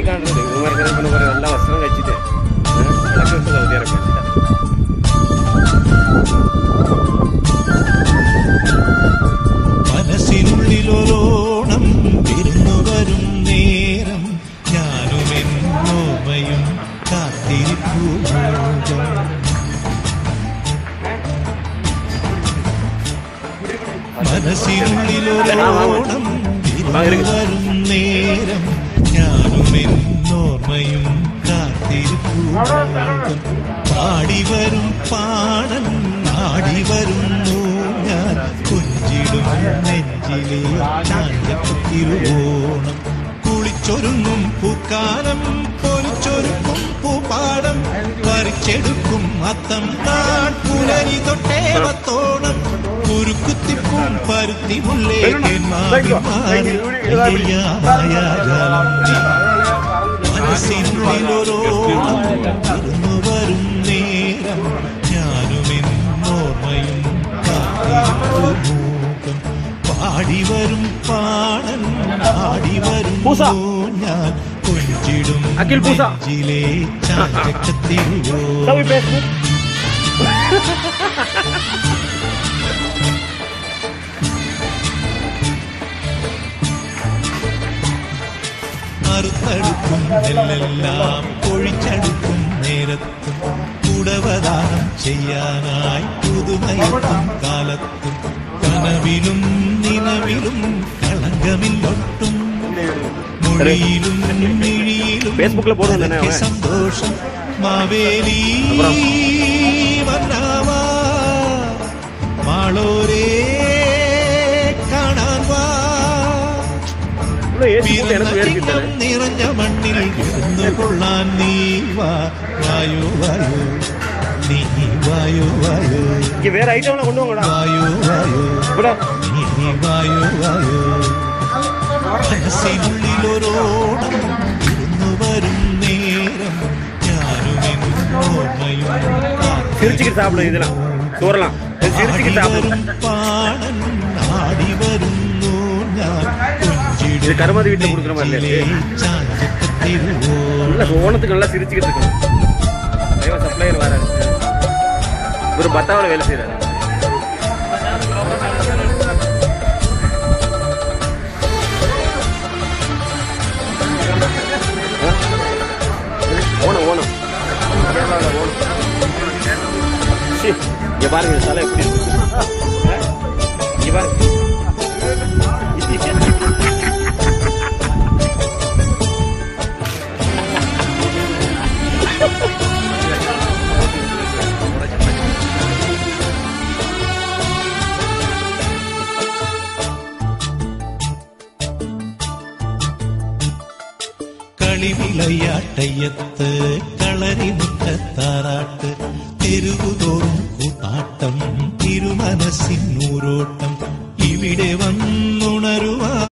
കാണുന്നത് ഇവന്മാർക്ക് പിന്നെ കുറെ നല്ല ഭക്ഷണം കഴിച്ചിട്ട് ഏഹ്, ഇടയ്ക്ക് വെച്ച് സൗദി അറേബ്യ മനസ്സിനുള്ളിലൊരോണം വിരുന്നു വരും നേരം ഞാനും എന്നോർമ്മയും കാത്തിരിപ്പൂ മനസ്സിനുള്ളിലൊരോണം വിരുന്നു വരും നേരം ഞാനും എന്നോർമ്മയും കാത്തിരിപ്പൂ പാടി വരും പാടൻ ആടി വരുന്നു ഞാൻ കുഞ്ചിടും നെഞ്ചിലെ ചാഞ്ചത്തിരുവോണം കുളിച്ചൊരുങ്ങും പൂക്കാലം പൊലിച്ചൊരുക്കും പൂപ്പാടം പറിച്ചെടുക്കും അത്തം നാൾ പുലരി തൊട്ടേവത്തോണം കുരുക്കുത്തിപ്പും പരുത്തി മുല്ലേ മാറി മാറി ജലം മനസ്സിനുള്ളിലൊരോണം ഇരുന്നു വരും നേരം ഞാനും എന്നോർമ്മയും കാത്തിരിപ്പുമൂകം പാടി വരും പാടൻ ആടി വരും ഞാൻ കൊഞ്ചിടും അഖിൽ പൂസ. നെഞ്ചിലെ ചാഞ്ചക്കത്തിലോ മറുത്തടുക്കും നെല്ലെല്ലാം പൊഴിച്ചടുക്കും നേരത്തും കുടവദാനം ചെയ്യാനായി പുതുമയത്തും കാലത്തും കനവിലും നിലവിലും കളങ്കമില്ലൊട്ടും മൊഴിയിലും മിഴിയിലും ഫേസ്ബുക്കിൽ പോടുന്നുണ്ട് തന്നെ അതൊക്കെ അവൻ. സന്തോഷം മാവേലി അപ്പുറം. വന്നാവാ മാളോരേ കാണാൻ വാ ഇവിടെ ഏസി കൂട്ടി എനിക്ക് പേര് ചിങ്ങം കിട്ടണേ നിറഞ്ഞ മണ്ണിൽ ഇരുന്നു കൊള്ളാൻ നീ വാ വായോ വായോ നീ വായോ വായോ എനിക്ക് വേറെ ഐറ്റങ്ങളെ കൊണ്ടുപോകണം വായോ വായോ ഇവിടെ നീ വായോ വായോ മനസ്സിനുള്ളിലൊരോണം ഇരുന്നു വരും നേരം ഞാനും എന്നോർമ്മയും சிரிச்சுக்கிட்டு சாப்பிடு இதெல்லாம் சோறலாம் இது சிரிச்சுக்கிட்டு சாப்பிடு വരും പാടൻ ആടി വരുന്നു ഞാൻ இது கருமதி வீட்டுல கொடுக்குற மாதிரி இல்லையே. நல்ல ஓணத்துக்கு நல்லா சிரிச்சுக்கிட்டு இருக்கணும் தெய்வ சப்ளையர் வர ஒரு பத்தாவில் வேலை செய்யறாரு ஓணம் ஓணம் கேரளாவில் ஓணம் சீ, இங்க பாருங்க இந்த தலை எப்படி இருக்கு ஆ? இங்க பாருங்க കളിവിളയാട്ടയ്യത്ത് കളരിമുറ്റത്താറാട്ട് തെരുവുതോറും കൂത്താട്ടം തിരുമനസ്സിൻ നൂരോട്ടം ഇവിടെ വന്നുണരുവാ